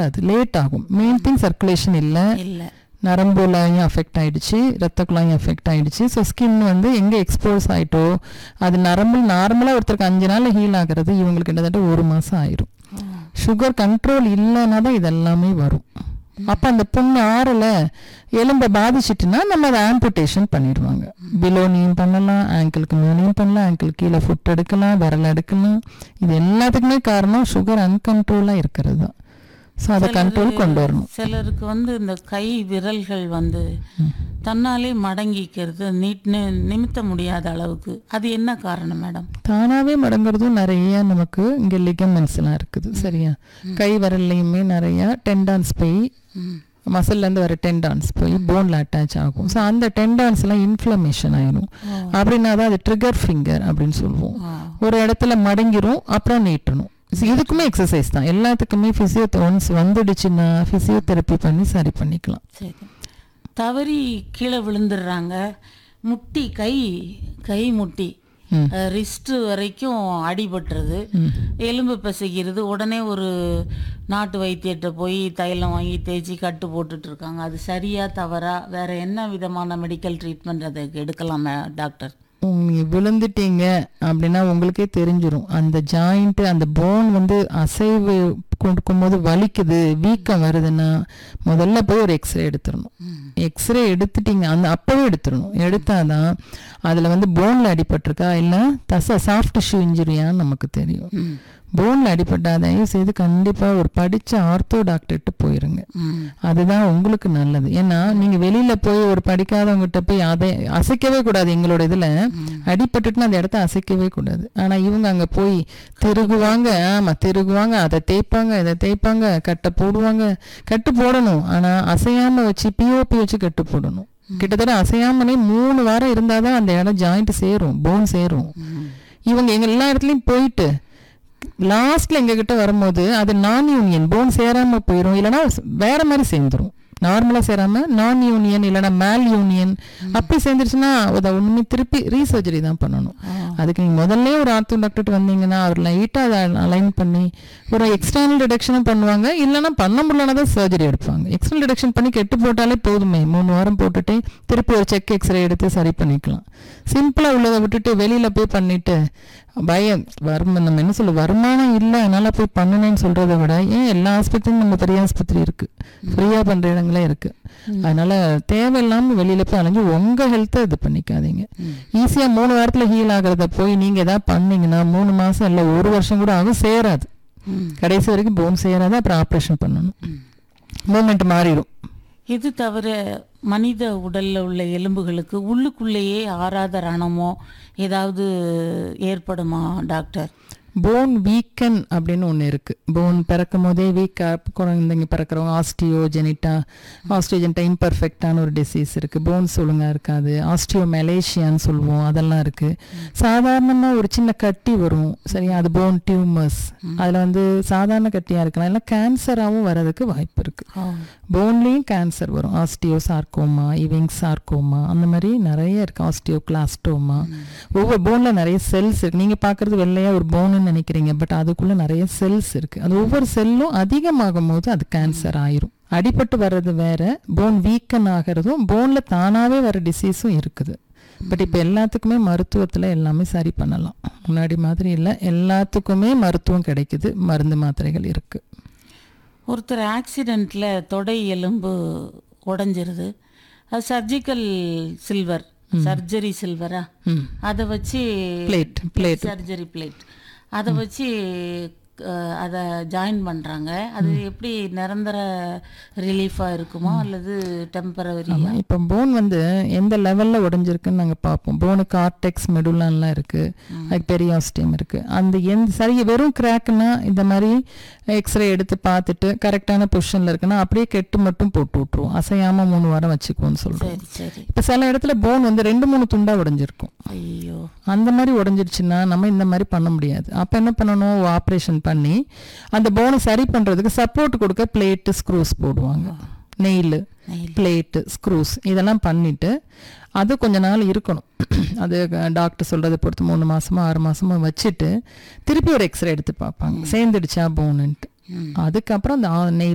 வராது லேட் ஆகும் main thing circulation இல்லை இல்ல நரம்புலாயும் அஃபெக்ட் ஆயிடுச்சு ரத்த குழாயும் அஃபெக்ட் ஆயிடுச்சு ஸோ ஸ்கின் வந்து எங்கே எக்ஸ்போஸ் ஆயிட்டோ அது நரம்பு நார்மலாக ஒருத்தருக்கு அஞ்சு நாள் ஹீல் ஆகிறது இவங்களுக்கு கிட்டத்தட்ட ஒரு மாதம் ஆயிரும் சுகர் கண்ட்ரோல் இல்லைன்னா தான் இதெல்லாமே வரும் அப்போ அந்த புண்ணு ஆறலை எலும்பை பாதிச்சிட்டுனா நம்ம அதை ஆம்புடேஷன் பண்ணிடுவாங்க பிலோனியும் பண்ணலாம் ஆங்கிளுக்கு மேலேயும் பண்ணலாம் ஆங்கிள் கீழே ஃபுட் எடுக்கலாம் விரல் எடுக்கலாம் இது எல்லாத்துக்குமே காரணம் சுகர் அன்கண்ட்ரோலாக இருக்கிறது தான் ஸோ அதை கண்ட்ரோல் கொண்டு வரணும் சிலருக்கு வந்து இந்த கை விரல்கள் வந்து தன்னாலே மடங்கிக்கிறது நீட்னு நிமித்த முடியாத அளவுக்கு அது என்ன காரணம் மேடம் தானாகவே மடங்குறதும் நிறைய நமக்கு இங்கே லிகமெண்ட்ஸ்லாம் இருக்குது சரியா கை விரல்லையுமே நிறைய டெண்டான்ஸ் போய் ம். மசில்லேருந்து வர டெண்டான்ஸ் போய் போனில் அட்டாச் ஆகும் ஸோ அந்த டெண்டான்ஸ்லாம் இன்ஃப்ளமேஷன் ஆயிரும் அப்படின்னா தான் அது ட்ரிகர் ஃபிங்கர் அப்படின்னு சொல்லுவோம் ஆ. ஒரு இடத்துல மடங்கிரும் அப்புறம் நீட்டணும் So இதுக்குமே எக்ஸசைஸ் தான் எல்லாத்துக்குமே ஃபிசியோ ஒன்ஸ் வந்துடுச்சுன்னா ஃபிசியோதெரப்பி பண்ணி சரி பண்ணிக்கலாம் சரி தவறி கீழே விழுந்துடுறாங்க முட்டி கை கை முட்டி ம். ரிஸ்ட் வரைக்கும் அடிபட்டுறது எலும்பு பிசைக்கிறது உடனே ஒரு நாட்டு வைத்தியத்தை போய் தைலம் வாங்கி தேய்ச்சி கட்டு போட்டுட்டு இருக்காங்க அது சரியா தவறா வேற என்ன விதமான மெடிக்கல் ட்ரீட்மெண்ட் அதுக்கு எடுக்கலாமா டாக்டர் நீங்க விழுந்துட்டீங்க அப்படின்னா உங்களுக்கே தெரிஞ்சிரும் அந்த ஜாயிண்ட் அந்த போன் வந்து அசைவு கொடுக்கும்போது வலிக்குது வீக்கம் வருதுன்னா முதல்ல போய் ஒரு எக்ஸ்ரே எடுத்துடணும் எக்ஸ்ரே எடுத்துட்டீங்க அந்த அப்பவே எடுத்துடணும் எடுத்தாதான் அதில் வந்து போனில் அடிபட்டிருக்கா இல்லை தசை சாஃப்ட் டிஷ்யூ இன்ஜுரியான்னு நமக்கு தெரியும் போனில் அடிபட்டா தயவு செய்து கண்டிப்பாக ஒரு படித்த ஆர்த்தோ டாக்டர்கிட்ட போயிருங்க ம் அதுதான் உங்களுக்கு நல்லது ஏன்னா நீங்க வெளியில போய் ஒரு படிக்காதவங்ககிட்ட போய் அதை அசைக்கவே கூடாது எங்களோட இதுல அடிபட்டுட்டுனா அந்த இடத்த அசைக்கவே கூடாது ஆனா இவங்க அங்க போய் திருகுவாங்க ஆமா திருகுவாங்க அதை தேய்ப்பாங்க இதை தேய்ப்பாங்க கட்டை போடுவாங்க கட்டு போடணும் ஆனா அசையாம வச்சு பிஓபி வச்சு கட்டு போடணும் கிட்டத்தட்ட அசையாமலே மூணு வாரம் இருந்தாதான் அந்த இடம் ஜாயிண்ட் சேரும் போன் சேரும் இவங்க எங்க எல்லா இடத்துலயும் போயிட்டு லாஸ்ட்ல எங்க கிட்ட வரும்போது அது நான் யூனியன் போன் சேராம போயிடும் இல்லைன்னா வேற மாதிரி சேர்ந்துரும் நார்மலா சேராம நான் யூனியன் இல்லைன்னா மேல் யூனியன் அப்படி சேர்ந்துருச்சுன்னா அதை ஒண்ணுமே திருப்பி ரீசர்ஜரி தான் பண்ணணும் அதுக்கு நீங்க முதல்ல ஒரு ஆர்த்தோ டாக்டர் வந்தீங்கன்னா அவர் லைட்டா அதை அலைன் பண்ணி ஒரு எக்ஸ்டர்னல் டிடக்ஷனும் பண்ணுவாங்க இல்லைன்னா பண்ண முடியலன்னா தான் சர்ஜரி எடுப்பாங்க எக்ஸ்டர்னல் டிடக்ஷன் பண்ணி கெட்டு போட்டாலே போதுமே மூணு வாரம் போட்டுட்டு திருப்பி ஒரு செக் எக்ஸ்ரே எடுத்து சரி பண்ணிக்கலாம் சிம்பிளா உள்ளதை விட்டுட்டு வெளியில போய் பண்ணிட்டு பயம் வரும நம்ம என்ன சொல்ல வருமானம் இல்லை அதனால போய் பண்ணுனேன்னு சொல்றதை விட ஏன் எல்லா ஆஸ்பத்திரியும் நம்ம பெரிய ஆஸ்பத்திரி இருக்கு ஃப்ரீயா பண்ற இடங்களே இருக்கு அதனால தேவையில்லாம வெளியில போய் அலைஞ்சு உங்க ஹெல்த்தை இது பண்ணிக்காதீங்க ஈஸியா மூணு வாரத்துல ஹீல் ஆகுறத போய் நீங்க ஏதாவது பண்ணீங்கன்னா மூணு மாசம் இல்ல ஒரு வருஷம் கூட ஆகும் சேராது ம். கடைசி வரைக்கும் போன் சேராது அப்புறம் ஆப்ரேஷன் பண்ணணும் மூமெண்ட் மாறிடும் இது தவிர மனித உடல்ல உள்ள எலும்புகளுக்கு உள்ளுக்குள்ளேயே ஆறாத ரணமோ ஏதாவது ஏற்படுமா டாக்டர் போன் வீக்கன் அப்படின்னு ஒன்று இருக்கு போன் பிறக்கும் போதே வீக்கா குழந்தைங்க பிறக்கிறவங்க ஆஸ்டியோ ஜெனிட்டா ஆஸ்டியோஜெனிட்டா இம்பர்ஃபெக்டான ஒரு டிசீஸ் இருக்கு போன்ஸ் ஒழுங்கா இருக்காது ஆஸ்டியோ மெலேஷியான்னு சொல்லுவோம் அதெல்லாம் இருக்கு சாதாரணமாக ஒரு சின்ன கட்டி வரும் சரியா அது போன் டியூமர்ஸ் அதில் வந்து சாதாரண கட்டியாக இருக்கலாம் இல்லை கேன்சராகவும் வர்றதுக்கு வாய்ப்பு இருக்கு போன்லேயும் கேன்சர் வரும் ஆஸ்டியோ சார்க்கோமா இவிங் சார்க்கோமா அந்த மாதிரி நிறைய இருக்கு ஆஸ்டியோ கிளாஸ்டோமா ஒவ்வொரு போனில் நிறைய செல்ஸ் இருக்கு நீங்கள் பார்க்குறது வெள்ளையா ஒரு போன்னு நினைக்கிறீங்க பட் அதுக்குள்ளே நிறைய செல்ஸ் இருக்கு அது ஒவ்வொரு செல்லும் அதிகமாகும் போது அது கேன்சர் ஆயிரும் அடிபட்டு வர்றது வேற போன் வீக்கன் ஆகிறதும் போன்ல தானாவே வர டிசீஸும் இருக்குது பட் இப்போ எல்லாத்துக்குமே மருத்துவத்தில் எல்லாமே சரி பண்ணலாம் முன்னாடி மாதிரி இல்லை எல்லாத்துக்குமே மருத்துவம் கிடைக்குது மருந்து மாத்திரைகள் இருக்கு ஒருத்தர் ஆக்சிடெண்ட்ல தொடை எலும்பு உடைஞ்சிருது அது சர்ஜிக்கல் சில்வர் சர்ஜரி சில்வரா ம் அதை வச்சு பிளேட் பிளேட் சர்ஜரி பிளேட் அதை வச்சு அஹ், அதை ஜாயின் பண்றாங்க அது எப்படி நிரந்தர ரிலீஃபா இருக்குமா அல்லது டெம்பரவரி ஆமாம் இப்போ போன் வந்து எந்த லெவலில் உடைஞ்சிருக்குன்னு நாங்கள் பார்ப்போம் போனுக்கு ஆர்டெக்ஸ் மெடுலான்லாம் இருக்குது அதுக்கு பெரியாஸ்டியம் இருக்குது அந்த எந்த சரி வெறும் கிராக்குன்னா இந்த மாதிரி எக்ஸ்ரே எடுத்து பார்த்துட்டு கரெக்டான பொசிஷனில் இருக்குன்னா அப்படியே கெட்டு மட்டும் போட்டு விட்ருவோம் அசையாமல் மூணு வாரம் வச்சுக்குவோம்னு சொல்கிறோம் சரி சரி இப்போ சில இடத்துல போன் வந்து ரெண்டு மூணு துண்டாக உடைஞ்சிருக்கும் ஐயோ அந்த மாதிரி உடைஞ்சிருச்சுன்னா நம்ம இந்த மாதிரி பண்ண முடியாது அப்போ என்ன பண்ணணும் ஆப்ரேஷன் பண்ணி அந்த போனை சரி பண்ணுறதுக்கு சப்போர்ட் கொடுக்க பிளேட்டு ஸ்க்ரூஸ் போடுவாங்க நெயில் Nail. பிளேட்டு ஸ்க்ரூஸ் இதெல்லாம் பண்ணிட்டு அது கொஞ்ச நாள் இருக்கணும் அது டாக்டர் சொல்கிறத பொறுத்து மூணு மாசமா ஆறு மாசமா வச்சுட்டு திருப்பி ஒரு எக்ஸ்ரே எடுத்து பார்ப்பாங்க சேர்ந்துடுச்சா போனுன்ட்டு அதுக்கப்புறம் அந்த நெய்